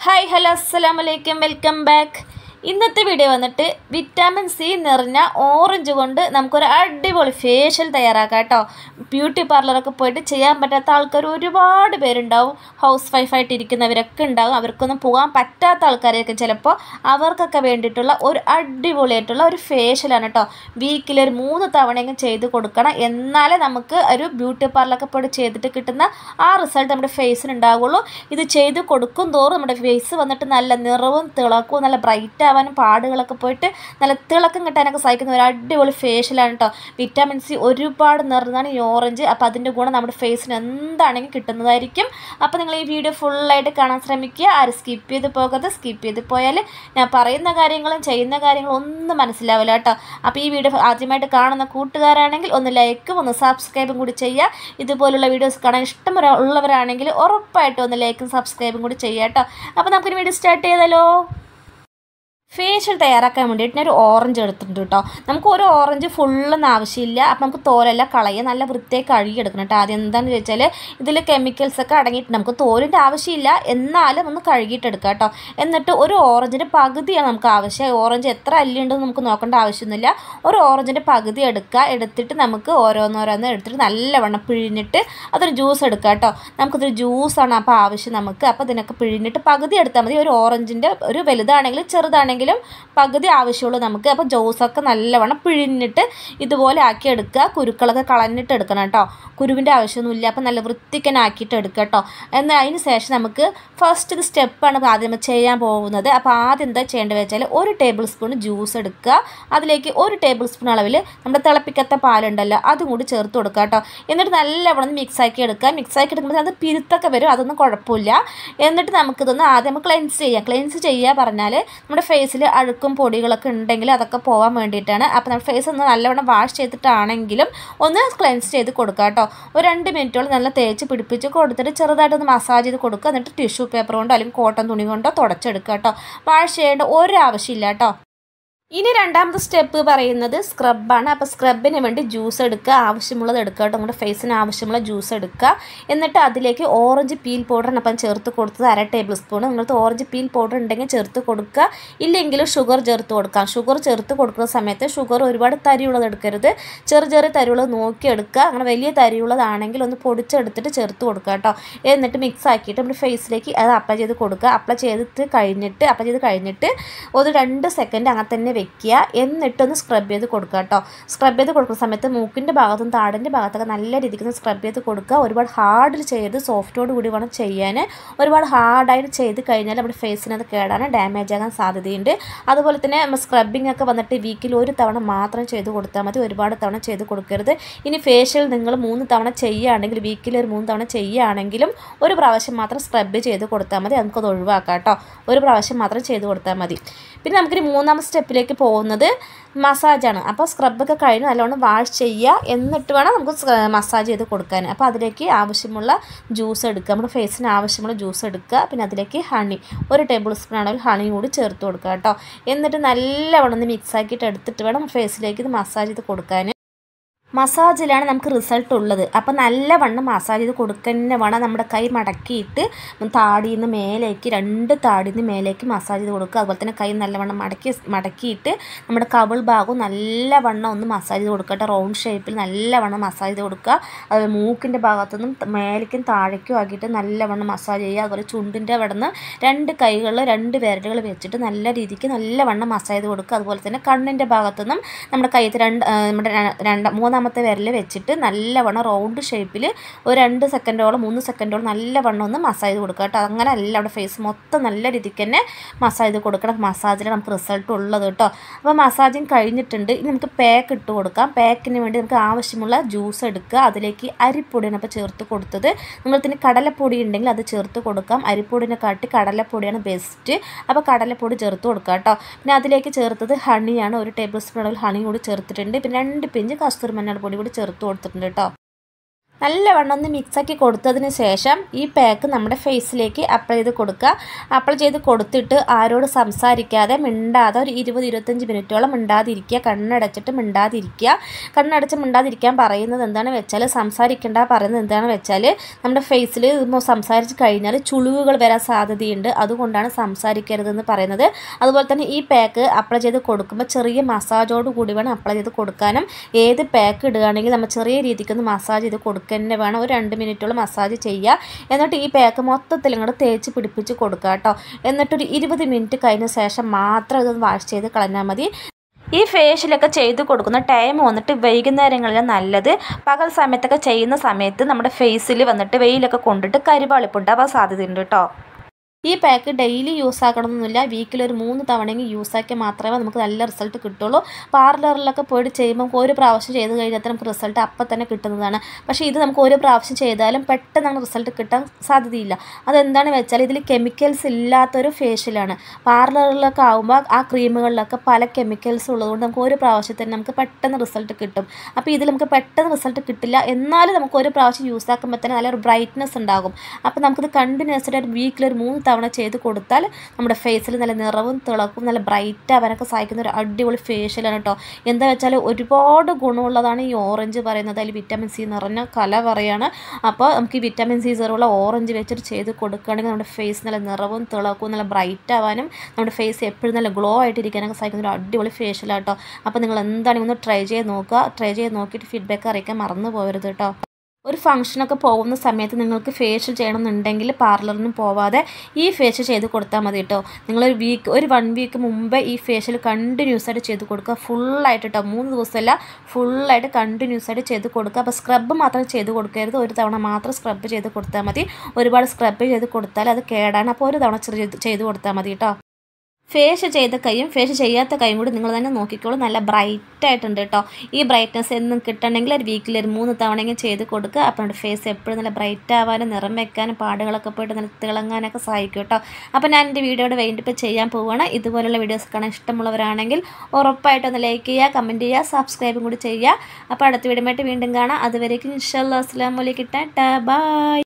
hi hello അസ്സലാം വലൈക്കും welcome back ഇന്നത്തെ വീഡിയോ വന്നിട്ട് വിറ്റാമിൻ സി നിറഞ്ഞ ഓറഞ്ച് കൊണ്ട് നമുക്കൊരു അടിപൊളി ഫേഷ്യൽ തയ്യാറാക്കാം കേട്ടോ ബ്യൂട്ടി പാർലറൊക്കെ പോയിട്ട് ചെയ്യാൻ പറ്റാത്ത ആൾക്കാർ ഒരുപാട് പേരുണ്ടാവും ഹൗസ് വൈഫായിട്ട് ഇരിക്കുന്നവരൊക്കെ ഉണ്ടാവും അവർക്കൊന്നും പോകാൻ പറ്റാത്ത ആൾക്കാരൊക്കെ ചിലപ്പോൾ അവർക്കൊക്കെ വേണ്ടിയിട്ടുള്ള ഒരു അടിപൊളിയായിട്ടുള്ള ഒരു ഫേഷ്യലാണ് കേട്ടോ വീക്കിൽ ഒരു മൂന്ന് തവണയെങ്കിലും ചെയ്ത് കൊടുക്കണം എന്നാലേ നമുക്ക് ഒരു ബ്യൂട്ടി പാർലറൊക്കെ പോയിട്ട് ചെയ്തിട്ട് കിട്ടുന്ന ആ റിസൾട്ട് നമ്മുടെ ഫേസിന് ഉണ്ടാവുള്ളൂ ഇത് ചെയ്ത് കൊടുക്കും തോറും നമ്മുടെ ഫേസ് വന്നിട്ട് നല്ല നിറവും തിളക്കവും നല്ല ബ്രൈറ്റ് ആവാനും പാടുകളൊക്കെ പോയിട്ട് നല്ല തിളക്കം കിട്ടാനൊക്കെ സഹായിക്കുന്ന ഒരു അടിപൊളി ഫേഷ്യലാണ് കേട്ടോ വിറ്റാമിൻ സി ഒരുപാട് നിറഞ്ഞാണ് ഈ ഓറഞ്ച് അപ്പോൾ അതിൻ്റെ ഗുണം നമ്മുടെ ഫേസിന് എന്താണെങ്കിലും കിട്ടുന്നതായിരിക്കും അപ്പോൾ നിങ്ങൾ ഈ വീഡിയോ ഫുള്ളായിട്ട് കാണാൻ ശ്രമിക്കുക ആരും സ്കിപ്പ് ചെയ്ത് പോകരുത് സ്കിപ്പ് ചെയ്ത് പോയാൽ ഞാൻ പറയുന്ന കാര്യങ്ങളും ചെയ്യുന്ന കാര്യങ്ങളും ഒന്നും മനസ്സിലാവില്ല കേട്ടോ അപ്പോൾ ഈ വീഡിയോ ആദ്യമായിട്ട് കാണുന്ന കൂട്ടുകാരാണെങ്കിൽ ഒന്ന് ലൈക്കും ഒന്ന് സബ്സ്ക്രൈബും കൂടി ചെയ്യുക ഇതുപോലുള്ള വീഡിയോസ് കാണാൻ ഇഷ്ടം ഉള്ളവരാണെങ്കിൽ ഉറപ്പായിട്ടും ഒന്ന് ലൈക്കും സബ്സ്ക്രൈബും കൂടി ചെയ്യുക കേട്ടോ അപ്പോൾ നമുക്കൊരു വീഡിയോ സ്റ്റാർട്ട് ചെയ്താലോ ഫേഷ്യൽ തയ്യാറാക്കാൻ വേണ്ടിയിട്ട് ഞാൻ ഒരു ഓറഞ്ച് എടുത്തിട്ടുണ്ട് കേട്ടോ നമുക്ക് ഒരു ഓറഞ്ച് ഫുള്ളൊന്നും ആവശ്യമില്ല അപ്പം നമുക്ക് തോലെല്ലാം കളയുക നല്ല വൃത്തിയായി കഴുകിയെടുക്കണം കേട്ടോ ആദ്യം എന്താണെന്ന് ചോദിച്ചാൽ ഇതിൽ കെമിക്കൽസ് ഒക്കെ അടങ്ങിയിട്ട് നമുക്ക് തോലിൻ്റെ ആവശ്യമില്ല എന്നാലും ഒന്ന് കഴുകിയിട്ടെടുക്കുക കേട്ടോ എന്നിട്ട് ഒരു ഓറഞ്ചിൻ്റെ പകുതിയാണ് നമുക്ക് ആവശ്യം ഓറഞ്ച് എത്ര അല്ലിയുണ്ടെന്ന് നമുക്ക് നോക്കേണ്ട ആവശ്യമൊന്നുമില്ല ഒരു ഓറഞ്ചിൻ്റെ പകുതി എടുക്കുക എടുത്തിട്ട് നമുക്ക് ഓരോന്നോരോന്ന് എടുത്തിട്ട് നല്ലവണ്ണം പിഴിഞ്ഞിട്ട് അതൊരു ജ്യൂസ് എടുക്കുക കേട്ടോ നമുക്കിതൊരു ജ്യൂസാണ് അപ്പോൾ ആവശ്യം നമുക്ക് അപ്പോൾ ഇതിനൊക്കെ പിഴിഞ്ഞിട്ട് പകുതി എടുത്താൽ മതി ഒരു ഓറഞ്ചിൻ്റെ ഒരു വലുതാണെങ്കിലും ചെറുതാണെങ്കിലും പകുതി ആവശ്യമുള്ളൂ നമുക്ക് അപ്പോൾ ജ്യൂസൊക്കെ നല്ലവണ്ണം പിഴിഞ്ഞിട്ട് ഇതുപോലെ ആക്കി എടുക്കുക കുരുക്കളൊക്കെ കളഞ്ഞിട്ട് എടുക്കണം കേട്ടോ കുരുവിൻ്റെ ആവശ്യമൊന്നുമില്ല അപ്പോൾ നല്ല വൃത്തിക്കനെ ആക്കിയിട്ട് എടുക്കുക കേട്ടോ എന്നാൽ അതിന് ശേഷം നമുക്ക് ഫസ്റ്റ് സ്റ്റെപ്പാണ് ആദ്യം ചെയ്യാൻ പോകുന്നത് അപ്പോൾ ആദ്യം എന്താ ചെയ്യേണ്ടത് വെച്ചാൽ ഒരു ടേബിൾ സ്പൂൺ ജ്യൂസ് എടുക്കുക അതിലേക്ക് ഒരു ടേബിൾ സ്പൂൺ അളവിൽ നമ്മുടെ തിളപ്പിക്കത്ത പാലുണ്ടല്ലോ അതും കൂടി ചേർത്ത് കൊടുക്കുക കേട്ടോ എന്നിട്ട് നല്ലവണ്ണം മിക്സ് ആക്കി എടുക്കുക മിക്സ് ആക്കി എടുക്കുമ്പോൾ അത് പിരുത്തൊക്കെ വരും അതൊന്നും കുഴപ്പമില്ല എന്നിട്ട് നമുക്കിതൊന്ന് ആദ്യം ക്ലെൻസ് ചെയ്യാം ക്ലെൻസ് ചെയ്യുക പറഞ്ഞാൽ നമ്മുടെ ഫേസിൽ അഴുക്കും പൊടികളൊക്കെ ഉണ്ടെങ്കിൽ അതൊക്കെ പോകാൻ വേണ്ടിയിട്ടാണ് അപ്പോൾ നമ്മുടെ ഫേസ് ഒന്ന് നല്ലവണ്ണം വാഷ് ചെയ്തിട്ടാണെങ്കിലും ഒന്ന് ക്ലെൻസ് ചെയ്ത് കൊടുക്കുക കേട്ടോ ഒരു രണ്ട് മിനിറ്റോളം നല്ല തേച്ച് പിടിപ്പിച്ച് കൊടുത്തിട്ട് ചെറുതായിട്ടൊന്ന് മസാജ് ചെയ്ത് കൊടുക്കുക എന്നിട്ട് ടിഷ്യൂ പേപ്പർ കൊണ്ടോ അല്ലെങ്കിൽ കോട്ടൺ തുണി കൊണ്ടോ തുടച്ചെടുക്കുക കേട്ടോ വാഷ് ചെയ്യേണ്ട ഒരു ആവശ്യമില്ല കേട്ടോ ഇനി രണ്ടാമത്തെ സ്റ്റെപ്പ് പറയുന്നത് സ്ക്രബാണ് അപ്പോൾ സ്ക്രബിന് വേണ്ടി ജ്യൂസ് എടുക്കുക ആവശ്യമുള്ളത് എടുക്കുക കേട്ടോ നമ്മുടെ ഫേസിന് ആവശ്യമുള്ള ജ്യൂസ് എടുക്കുക എന്നിട്ട് അതിലേക്ക് ഓറഞ്ച് പീൽ പൗഡർ അപ്പം ചേർത്ത് കൊടുത്തത് അര ടേബിൾ സ്പൂൺ നിങ്ങൾക്ക് ഓറഞ്ച് പീൽ പൗഡർ ഉണ്ടെങ്കിൽ ചേർത്ത് കൊടുക്കുക ഇല്ലെങ്കിൽ ഷുഗർ ചേർത്ത് കൊടുക്കാം ഷുഗർ ചേർത്ത് കൊടുക്കുന്ന സമയത്ത് ഷുഗർ ഒരുപാട് തരിയുള്ളത് എടുക്കരുത് ചെറു ചെറിയ തരിയുള്ളത് നോക്കി എടുക്കുക അങ്ങനെ വലിയ തരിയുള്ളതാണെങ്കിൽ ഒന്ന് പൊടിച്ചെടുത്തിട്ട് ചേർത്ത് കൊടുക്കുക കേട്ടോ എന്നിട്ട് മിക്സ് ആക്കിയിട്ട് നമ്മുടെ ഫേസിലേക്ക് അത് അപ്ലൈ ചെയ്ത് കൊടുക്കുക അപ്ലൈ ചെയ്തിട്ട് കഴിഞ്ഞിട്ട് അപ്ലൈ ചെയ്ത് കഴിഞ്ഞിട്ട് ഒരു രണ്ട് സെക്കൻഡ് അങ്ങനെ തന്നെ വെക്കുക എന്നിട്ടൊന്ന് സ്ക്രബ് ചെയ്ത് കൊടുക്കുക കേട്ടോ സ്ക്രബ് ചെയ്ത് കൊടുക്കുന്ന സമയത്ത് മൂക്കിൻ്റെ ഭാഗത്തും താടിൻ്റെ ഭാഗത്തൊക്കെ നല്ല രീതിക്ക് ഒന്ന് സ്ക്രബ് ചെയ്ത് കൊടുക്കുക ഒരുപാട് ഹാർഡിൽ ചെയ്ത് സോഫ്റ്റോട് കൂടി വേണം ചെയ്യാൻ ഒരുപാട് ഹാർഡായിട്ട് ചെയ്ത് കഴിഞ്ഞാൽ നമ്മുടെ ഫേസിന് അത് കേടാണ് ഡാമേജ് ആകാൻ സാധ്യതയുണ്ട് അതുപോലെ തന്നെ സ്ക്രബിംഗ് ഒക്കെ വന്നിട്ട് വീക്കിൽ ഒരു തവണ മാത്രം ചെയ്ത് കൊടുത്താൽ മതി ഒരുപാട് തവണ ചെയ്ത് കൊടുക്കരുത് ഇനി ഫേഷ്യൽ നിങ്ങൾ മൂന്ന് തവണ ചെയ്യുകയാണെങ്കിൽ വീക്കിൽ ഒരു മൂന്ന് തവണ ചെയ്യുകയാണെങ്കിലും ഒരു പ്രാവശ്യം മാത്രം സ്ക്രബ് ചെയ്ത് കൊടുത്താൽ മതി നമുക്കത് ഒഴിവാക്കാം കേട്ടോ ഒരു പ്രാവശ്യം മാത്രം ചെയ്ത് കൊടുത്താൽ മതി പിന്നെ നമുക്കിനി മൂന്നാമത്തെ സ്റ്റെപ്പിലേക്ക് പോകുന്നത് മസാജാണ് അപ്പോൾ സ്ക്രബൊക്കെ കഴിഞ്ഞ് നല്ലോണം വാഷ് ചെയ്യുക എന്നിട്ട് വേണം നമുക്ക് മസാജ് ചെയ്ത് കൊടുക്കാൻ അപ്പോൾ അതിലേക്ക് ആവശ്യമുള്ള ജ്യൂസ് എടുക്കുക നമ്മുടെ ഫേസിന് ആവശ്യമുള്ള ജ്യൂസ് എടുക്കുക പിന്നെ അതിലേക്ക് ഹണി ഒരു ടേബിൾ സ്പൂൺ ആണെങ്കിൽ ഹണി കൂടി ചേർത്ത് കൊടുക്കുക കേട്ടോ എന്നിട്ട് നല്ലവണ്ണം ഒന്ന് മിക്സ് ആക്കിയിട്ട് എടുത്തിട്ട് വേണം ഫേസിലേക്ക് ഇത് മസാജ് ചെയ്ത് കൊടുക്കാൻ മസാജിലാണ് നമുക്ക് റിസൾട്ട് ഉള്ളത് അപ്പോൾ നല്ലവണ്ണം മസാജ് ചെയ്ത് കൊടുക്കുന്ന വേണം നമ്മുടെ കൈ മടക്കിയിട്ട് താടിയിൽ നിന്ന് മേലേക്ക് രണ്ട് താടിയിൽ നിന്ന് മേലേക്ക് മസാജ് ചെയ്ത് കൊടുക്കുക അതുപോലെ തന്നെ കൈ നല്ലവണ്ണം മടക്കി മടക്കിയിട്ട് നമ്മുടെ കവിൾ ഭാഗവും നല്ലവണ്ണം ഒന്ന് മസാജ് ചെയ്ത് കൊടുക്കട്ടെ റൗണ്ട് ഷേപ്പിൽ നല്ലവണ്ണം മസാജ് ചെയ്ത് കൊടുക്കുക അതുപോലെ മൂക്കിൻ്റെ ഭാഗത്തുനിന്നും മേലേക്കും താഴേക്കും ആക്കിയിട്ട് നല്ലവണ്ണം മസാജ് ചെയ്യുക അതുപോലെ ചുണ്ടിൻ്റെ അവിടെ നിന്ന് രണ്ട് കൈകൾ രണ്ട് വിരലുകൾ വെച്ചിട്ട് നല്ല രീതിക്ക് നല്ലവണ്ണം മസാജ് ചെയ്ത് കൊടുക്കുക അതുപോലെ തന്നെ കണ്ണിൻ്റെ ഭാഗത്തുനിന്നും നമ്മുടെ കൈത്ത് രണ്ട് നമ്മുടെ രണ്ട് മൂന്നാം രണ്ടാമത്തെ വിരൽ വെച്ചിട്ട് നല്ലവണ്ണം റൗണ്ട് ഷേപ്പിൽ ഒരു രണ്ട് സെക്കൻഡോളം മൂന്ന് സെക്കൻഡോളം നല്ലവണ്ണം ഒന്ന് മസാജ് ചെയ്ത് കൊടുക്കുക കേട്ടോ അങ്ങനെ അല്ല അവിടെ ഫേസ് മൊത്തം നല്ല രീതിക്ക് തന്നെ മസാജ് ചെയ്ത് കൊടുക്കണം മസാജിൽ നമുക്ക് റിസൾട്ട് ഉള്ളത് കേട്ടോ അപ്പോൾ മസാജിങ് കഴിഞ്ഞിട്ടുണ്ട് ഇനി നമുക്ക് പാക്ക് ഇട്ട് കൊടുക്കാം പാക്കിന് വേണ്ടി നമുക്ക് ആവശ്യമുള്ള ജ്യൂസ് എടുക്കുക അതിലേക്ക് അരിപ്പൊടിയാണ് അപ്പോൾ ചേർത്ത് കൊടുത്തത് നിങ്ങൾക്ക് കടലപ്പൊടി ഉണ്ടെങ്കിൽ അത് ചേർത്ത് കൊടുക്കാം അരിപ്പൊടിനെ കാട്ടി കടലപ്പൊടിയാണ് ബെസ്റ്റ് അപ്പോൾ കടലപ്പൊടി ചേർത്ത് കൊടുക്കുക കേട്ടോ പിന്നെ അതിലേക്ക് ചേർത്തത് ഹണിയാണ് ഒരു ടേബിൾ സ്പൂൺ അളവിൽ ഹണി കൂടി ചേർത്തിട്ടുണ്ട് പിന്നെ രണ്ട് പിഞ്ച് കസ്തൂരി മഞ്ഞൾ പൊടി കൂടി ചേർത്ത് കൊടുത്തിട്ടുണ്ട് കേട്ടോ നല്ലവണ്ണം ഒന്ന് മിക്സാക്കി കൊടുത്തതിന് ശേഷം ഈ പാക്ക് നമ്മുടെ ഫേസിലേക്ക് അപ്ലൈ ചെയ്ത് കൊടുക്കുക അപ്ലൈ ചെയ്ത് കൊടുത്തിട്ട് ആരോട് സംസാരിക്കാതെ മിണ്ടാതെ ഒരു ഇരുപത് ഇരുപത്തഞ്ച് മിനിറ്റോളം മിണ്ടാതിരിക്കുക കണ്ണടച്ചിട്ട് മിണ്ടാതിരിക്കുക കണ്ണടച്ച് മിണ്ടാതിരിക്കാൻ പറയുന്നത് എന്താണെന്ന് വെച്ചാൽ സംസാരിക്കേണ്ട പറയുന്നത് എന്താണെന്ന് വെച്ചാൽ നമ്മുടെ ഫേസിൽ സംസാരിച്ച് കഴിഞ്ഞാൽ ചുളിവുകൾ വരാൻ സാധ്യതയുണ്ട് അതുകൊണ്ടാണ് സംസാരിക്കരുതെന്ന് പറയുന്നത് അതുപോലെ തന്നെ ഈ പാക്ക് അപ്ലൈ ചെയ്ത് കൊടുക്കുമ്പോൾ ചെറിയ മസാജോട് കൂടി വേണം അപ്ലൈ ചെയ്ത് കൊടുക്കാനും ഏത് പാക്ക് ഇടുകയാണെങ്കിൽ നമ്മൾ ചെറിയ രീതിക്കൊന്ന് മസാജ് ചെയ്ത് കൊടുക്കുക തന്നെ വേണം ഒരു രണ്ട് മിനിറ്റോളം മസാജ് ചെയ്യുക എന്നിട്ട് ഈ പാക്ക് മൊത്തത്തിൽ ഇങ്ങോട്ട് തേച്ച് പിടിപ്പിച്ച് കൊടുക്കുക കേട്ടോ എന്നിട്ടൊരു ഇരുപത് മിനിറ്റ് കഴിഞ്ഞ ശേഷം മാത്രം ഇതൊന്ന് വാഷ് ചെയ്ത് കളഞ്ഞാൽ മതി ഈ ഫേഷ്യലൊക്കെ ചെയ്ത് കൊടുക്കുന്ന ടൈം വന്നിട്ട് വൈകുന്നേരങ്ങളിൽ നല്ലത് പകൽ സമയത്തൊക്കെ ചെയ്യുന്ന സമയത്ത് നമ്മുടെ ഫേസിൽ വന്നിട്ട് വെയിലൊക്കെ കൊണ്ടിട്ട് കരിവാളിപ്പുണ്ടാവാൻ സാധ്യതയുണ്ട് കേട്ടോ ഈ പാക്ക് ഡെയിലി യൂസ് ആക്കണമെന്നില്ല വീക്കിൽ ഒരു മൂന്ന് തവണയെങ്കിൽ യൂസ് ആക്കിയാൽ മാത്രമേ നമുക്ക് നല്ല റിസൾട്ട് കിട്ടുള്ളൂ പാർലറിലൊക്കെ പോയിട്ട് ചെയ്യുമ്പോൾ നമുക്ക് ഒരു പ്രാവശ്യം ചെയ്ത് കഴിഞ്ഞാൽ നമുക്ക് റിസൾട്ട് അപ്പം തന്നെ കിട്ടുന്നതാണ് പക്ഷേ ഇത് നമുക്ക് ഒരു പ്രാവശ്യം ചെയ്താലും പെട്ടെന്ന് അങ്ങനെ റിസൾട്ട് കിട്ടാൻ സാധ്യതയില്ല അതെന്താണെന്ന് വെച്ചാൽ ഇതിൽ കെമിക്കൽസ് ഇല്ലാത്തൊരു ഫേഷ്യലാണ് പാർലറിലൊക്കെ ആകുമ്പോൾ ആ ക്രീമുകളിലൊക്കെ പല കെമിക്കൽസ് ഉള്ളതുകൊണ്ട് നമുക്ക് ഒരു പ്രാവശ്യത്തിന് നമുക്ക് പെട്ടെന്ന് റിസൾട്ട് കിട്ടും അപ്പോൾ ഇതിൽ നമുക്ക് പെട്ടെന്ന് റിസൾട്ട് കിട്ടില്ല എന്നാലും നമുക്ക് ഒരു പ്രാവശ്യം യൂസ് ആക്കുമ്പോൾ തന്നെ നല്ലൊരു ബ്രൈറ്റ്നസ് ഉണ്ടാകും അപ്പോൾ നമുക്കിത് കണ്ടിന്യൂസ് ആയിട്ട് ഒരു വീക്കിൽ ഒരു മൂന്ന് തവണ ചെയ്ത് കൊടുത്താൽ നമ്മുടെ ഫേസിൽ നല്ല നിറവും തിളക്കും നല്ല ബ്രൈറ്റ് ആവാനൊക്കെ സഹായിക്കുന്ന ഒരു അടിപൊളി ഫേഷ്യലാണ് കേട്ടോ എന്താ വെച്ചാൽ ഒരുപാട് ഗുണമുള്ളതാണ് ഈ ഓറഞ്ച് പറയുന്നത് അതിൽ വിറ്റാമിൻ സി നിറഞ്ഞ കല പറയാണ് അപ്പോൾ നമുക്ക് ഈ വിറ്റാമിൻ സി സെറുള്ള ഓറഞ്ച് വെച്ചിട്ട് ചെയ്ത് കൊടുക്കുകയാണെങ്കിൽ നമ്മുടെ ഫേസ് നല്ല നിറവും തിളക്കും നല്ല ബ്രൈറ്റ് ആവാനും നമ്മുടെ ഫേസ് എപ്പോഴും നല്ല ഗ്ലോ ആയിട്ടിരിക്കാനൊക്കെ സഹായിക്കുന്ന ഒരു അടിപൊളി ഫേഷ്യലാണ് കേട്ടോ അപ്പോൾ നിങ്ങൾ എന്താണെങ്കിലും ഒന്ന് ട്രൈ ചെയ്ത് നോക്കുക ട്രൈ ചെയ്ത് നോക്കിയിട്ട് ഫീഡ്ബാക്ക് അറിയിക്കാൻ മറന്നു പോകരുത് കേട്ടോ ഒരു ഫംഗ്ഷനൊക്കെ പോകുന്ന സമയത്ത് നിങ്ങൾക്ക് ഫേഷ്യൽ ചെയ്യണമെന്നുണ്ടെങ്കിൽ പാർലറിനും പോവാതെ ഈ ഫേഷ്യൽ ചെയ്ത് കൊടുത്താൽ മതി കേട്ടോ നിങ്ങളൊരു വീക്ക് ഒരു വൺ വീക്ക് മുമ്പേ ഈ ഫേഷ്യൽ കണ്ടിന്യൂസ് ആയിട്ട് ചെയ്ത് കൊടുക്കുക ഫുള്ളായിട്ട് കേട്ടോ മൂന്ന് ദിവസമല്ല ഫുള്ളായിട്ട് കണ്ടിന്യൂസ് ആയിട്ട് ചെയ്ത് കൊടുക്കുക അപ്പോൾ സ്ക്രബ് മാത്രം ചെയ്ത് കൊടുക്കരുത് ഒരു തവണ മാത്രം സ്ക്രബ് ചെയ്ത് കൊടുത്താൽ മതി ഒരുപാട് സ്ക്രബ് ചെയ്ത് കൊടുത്താൽ അത് കേടാണ് അപ്പോൾ ഒരു തവണ ചെയ്ത് ചെയ്ത് കൊടുത്താൽ മതി കേട്ടോ ഫേസ് ചെയ്ത കൈയും ഫേസ് ചെയ്യാത്ത കൈയും കൂടി നിങ്ങൾ തന്നെ നോക്കിക്കോളൂ നല്ല ബ്രൈറ്റ് ആയിട്ടുണ്ട് കേട്ടോ ഈ ബ്രൈറ്റ്നസ് എന്നും കിട്ടണമെങ്കിൽ ഒരു വീക്കിൽ ഒരു മൂന്ന് തവണയെങ്കിലും ചെയ്ത് കൊടുക്കുക അപ്പോൾ നമ്മുടെ ഫേസ് എപ്പോഴും നല്ല ബ്രൈറ്റ് ആവാനും നിറം വെക്കാനും പാടുകളൊക്കെ പോയിട്ട് നല്ല തിളങ്ങാനൊക്കെ സഹായിക്കും കേട്ടോ അപ്പോൾ ഞാൻ എൻ്റെ വീഡിയോയുടെ വേണ്ടിപ്പോൾ ചെയ്യാൻ പോവുകയാണ് ഇതുപോലുള്ള വീഡിയോസ് കാണാൻ ഇഷ്ടമുള്ളവരാണെങ്കിൽ ഉറപ്പായിട്ടൊന്ന് ലൈക്ക് ചെയ്യുക കമൻറ്റ് ചെയ്യുക സബ്സ്ക്രൈബും കൂടി ചെയ്യുക അപ്പോൾ അടുത്ത വീഡിയോ വീണ്ടും കാണാം അതുവരേക്കും ഇൻഷാല്ലാ അസ്സാം വലൈക്കും ടാറ്റാ ബൈ